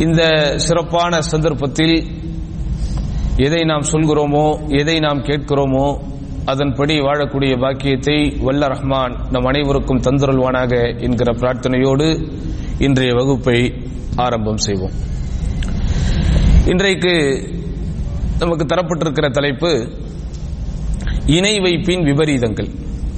இந்த சிறப்பான சந்தர்ப்பத்தில் எதை நாம் சொல்கிறோமோ எதை நாம் கேட்கிறோமோ அதன்படி வாழக்கூடிய பாக்கியத்தை வல்ல ரஹ்மான் நம் அனைவருக்கும் தந்துருள்வானாக என்கிற பிரார்த்தனையோடு இன்றைய வகுப்பை ஆரம்பம் செய்வோம் இன்றைக்கு நமக்கு தரப்பட்டிருக்கிற தலைப்பு இணை வைப்பின் விபரீதங்கள்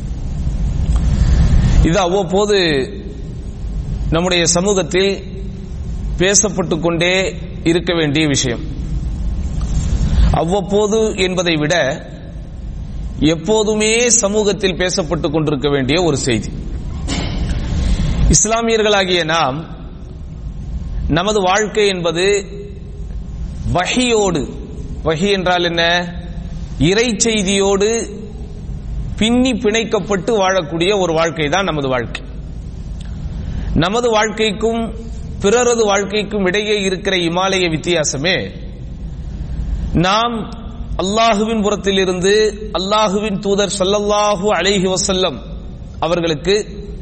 இது அவ்வப்போது நம்முடைய சமூகத்தில் பேசப்பட்டுக் கொண்டே இருக்க வேண்டிய விஷயம் அவ்வப்போது என்பதை விட எப்போதுமே சமூகத்தில் பேசப்பட்டுக் கொண்டிருக்க வேண்டிய ஒரு செய்தி இஸ்லாமியர்களாகிய நாம் நமது வாழ்க்கை என்பது வஹியோடு வஹி என்றால் என்ன இறை செய்தியோடு பின்னி பிணைக்கப்பட்டு வாழக்கூடிய ஒரு வாழ்க்கை தான் நமது வாழ்க்கை நமது வாழ்க்கைக்கும் பிறரது வாழ்க்கைக்கும் இடையே இருக்கிற இமாலய வித்தியாசமே நாம் அல்லாஹுவின் புறத்தில் இருந்து அல்லாஹுவின் தூதர் சல்லல்லாஹு அலைஹி வசல்லம் அவர்களுக்கு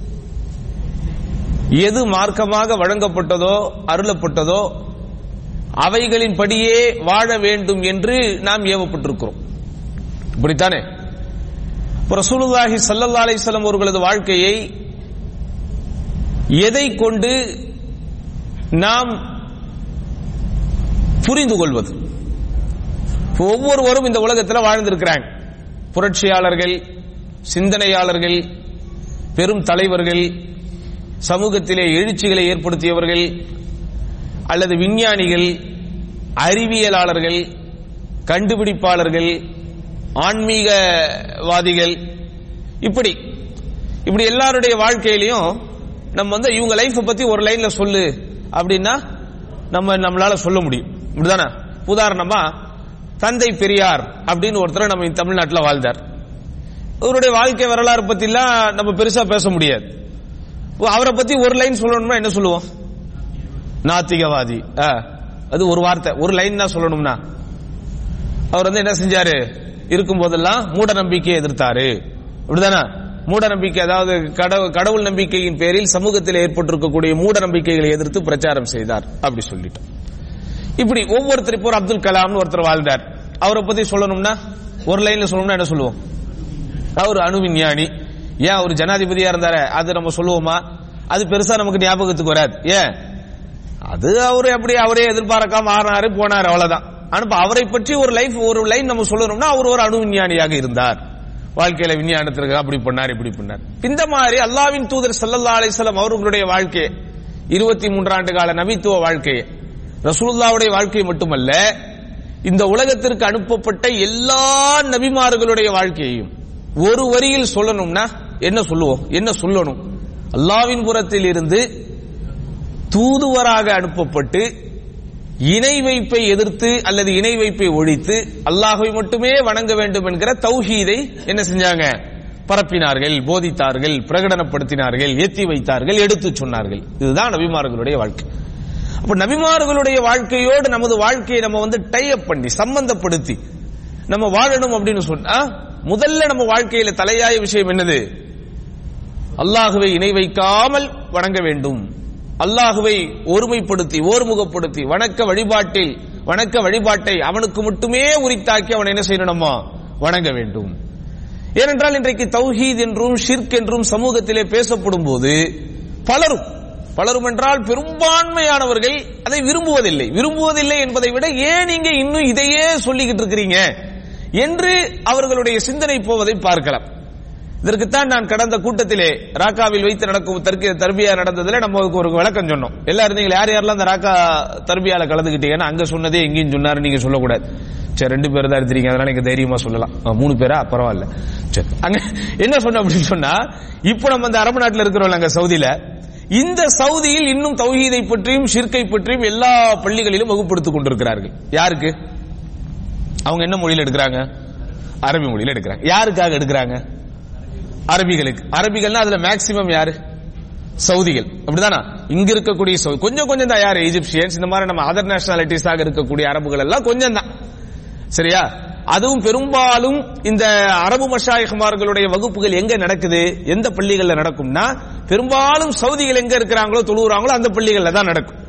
எது மார்க்கமாக வழங்கப்பட்டதோ அருளப்பட்டதோ அவைகளின் படியே வாழ வேண்டும் என்று நாம் ஏவப்பட்டிருக்கிறோம் இப்படித்தானே ரசூலுல்லாஹி சல்லல்லா அலிஸ்லாம் அவர்களது வாழ்க்கையை எதை கொண்டு நாம் புரிந்து கொள்வது ஒவ்வொருவரும் இந்த உலகத்தில் வாழ்ந்திருக்கிறாங்க புரட்சியாளர்கள் சிந்தனையாளர்கள் பெரும் தலைவர்கள் சமூகத்திலே எழுச்சிகளை ஏற்படுத்தியவர்கள் அல்லது விஞ்ஞானிகள் அறிவியலாளர்கள் கண்டுபிடிப்பாளர்கள் ஆன்மீகவாதிகள் இப்படி இப்படி எல்லாருடைய வாழ்க்கையிலையும் நம்ம வந்து இவங்க லைஃப் பத்தி ஒரு லைன்ல சொல்லு அப்படின்னா நம்ம நம்மளால சொல்ல முடியும் இப்படிதானே உதாரணமா தந்தை பெரியார் அப்படின்னு ஒருத்தர் நம்ம தமிழ்நாட்டில் வாழ்ந்தார் அவருடைய வாழ்க்கை வரலாறு பத்தி எல்லாம் நம்ம பெருசா பேச முடியாது அவரை பத்தி ஒரு லைன் சொல்லணும்னா என்ன சொல்லுவோம் நாத்திகவாதி அது ஒரு வார்த்தை ஒரு லைன் தான் சொல்லணும்னா அவர் வந்து என்ன செஞ்சாரு இருக்கும் போதெல்லாம் மூட நம்பிக்கையை எதிர்த்தாரு இப்படிதானே மூட நம்பிக்கை அதாவது கடவுள் நம்பிக்கையின் பேரில் சமூகத்தில் ஏற்பட்டிருக்கக்கூடிய மூட நம்பிக்கைகளை எதிர்த்து பிரச்சாரம் செய்தார் அப்படி சொல்லிட்டோம் இப்படி ஒவ்வொருத்தர் இப்போ அப்துல் கலாம்னு ஒருத்தர் வாழ்ந்தார் அவரை பத்தி சொல்லணும்னா ஒரு லைன்ல சொல்லணும்னா என்ன சொல்லுவோம் அவர் அணு விஞ்ஞானி ஏன் அவர் ஜனாதிபதியா இருந்தாரு அது நம்ம சொல்லுவோமா அது பெருசா நமக்கு ஞாபகத்துக்கு வராது ஏன் அது அவரு அப்படி அவரே எதிர்பார்க்காம ஆறாரு போனார் அவ்வளவுதான் ஆனா அவரை பற்றி ஒரு லைஃப் ஒரு லைன் நம்ம சொல்லணும்னா அவர் ஒரு அணு விஞ்ஞானியாக இருந்தார் வாழ்க்கையில விஞ்ஞானத்திற்கு அப்படி பண்ணார் இப்படி பண்ணார் இந்த மாதிரி அல்லாவின் தூதர் சல்லல்லா அலிஸ்லாம் அவர்களுடைய வாழ்க்கையை இருபத்தி மூன்றாண்டு கால நபித்துவ வாழ்க்கையை ரசூலுல்லாவுடைய வாழ்க்கை மட்டுமல்ல இந்த உலகத்திற்கு அனுப்பப்பட்ட எல்லா நபிமார்களுடைய வாழ்க்கையையும் ஒரு வரியில் சொல்லணும்னா என்ன சொல்லுவோம் என்ன சொல்லணும் அல்லாவின் புறத்தில் இருந்து தூதுவராக அனுப்பப்பட்டு இணை வைப்பை எதிர்த்து அல்லது இணை வைப்பை ஒழித்து அல்லாஹை மட்டுமே வணங்க வேண்டும் என்கிற தௌஹீதை என்ன செஞ்சாங்க பரப்பினார்கள் போதித்தார்கள் பிரகடனப்படுத்தினார்கள் ஏத்தி வைத்தார்கள் எடுத்து சொன்னார்கள் இதுதான் நபிமார்களுடைய வாழ்க்கை அப்ப நபிமார்களுடைய வாழ்க்கையோடு நமது வாழ்க்கையை நம்ம வந்து டைப் பண்ணி சம்பந்தப்படுத்தி நம்ம வாழணும் அப்படின்னு சொன்னா முதல்ல நம்ம வாழ்க்கையில தலையாய விஷயம் என்னது அல்லாஹுவை இணை வைக்காமல் வணங்க வேண்டும் அல்லாஹுவை ஒருமைப்படுத்தி ஓர்முகப்படுத்தி வணக்க வழிபாட்டில் வணக்க வழிபாட்டை அவனுக்கு மட்டுமே உரித்தாக்கி அவனை என்ன செய்யணுமா வணங்க வேண்டும் ஏனென்றால் இன்றைக்கு தௌஹீத் என்றும் ஷிர்க் என்றும் சமூகத்திலே பேசப்படும் போது பலரும் பலரும் என்றால் பெரும்பான்மையானவர்கள் அதை விரும்புவதில்லை விரும்புவதில்லை என்பதை விட ஏன் நீங்க இன்னும் இதையே சொல்லிக்கிட்டு இருக்கிறீங்க என்று அவர்களுடைய சிந்தனை போவதை பார்க்கலாம் இதற்குத்தான் நான் கடந்த கூட்டத்திலே ராக்காவில் வைத்து நடக்கும் தர்க்க தர்பியா நடந்ததுல நம்ம ஒரு விளக்கம் சொன்னோம் எல்லாரும் இருந்தீங்க யார் யாரெல்லாம் அந்த ராக்கா தர்பியால கலந்துக்கிட்டீங்கன்னா அங்க சொன்னதே எங்கேயும் சொன்னாரு நீங்க சொல்லக்கூடாது சரி ரெண்டு பேர் தான் எடுத்துறீங்க அதனால நீங்க தைரியமா சொல்லலாம் மூணு பேரா பரவாயில்ல சரி அங்க என்ன சொன்ன அப்படின்னு சொன்னா இப்போ நம்ம அந்த அரபு நாட்டில் இருக்கிறோம் அங்க சவுதியில இந்த சவுதியில் இன்னும் தௌஹீதை பற்றியும் ஷிர்கை பற்றியும் எல்லா பள்ளிகளிலும் வகுப்படுத்திக் கொண்டிருக்கிறார்கள் யாருக்கு அவங்க என்ன மொழியில் எடுக்கிறாங்க அரபி மொழியில் எடுக்கிறாங்க யாருக்காக எடுக்கிறாங்க அரபிகளுக்கு அரபிகள்னா அதுல மேக்சிமம் யாரு சவுதிகள் அப்படிதானா இங்க இருக்கக்கூடிய சவுதி கொஞ்சம் கொஞ்சம் தான் யாரு ஈஜிப்சியன்ஸ் இந்த மாதிரி நம்ம அதர் நேஷனாலிட்டிஸாக இருக்கக்கூடிய அரபுகள் எல்லாம் கொஞ்சம் தான் சரியா அதுவும் பெரும்பாலும் இந்த அரபு மஷாயிகுமார்களுடைய வகுப்புகள் எங்க நடக்குது எந்த பள்ளிகள்ல நடக்கும்னா பெரும்பாலும் சவுதிகள் எங்க இருக்கிறாங்களோ தொழுகிறாங்களோ அந்த பள்ளிகள்ல தான் நடக்கும்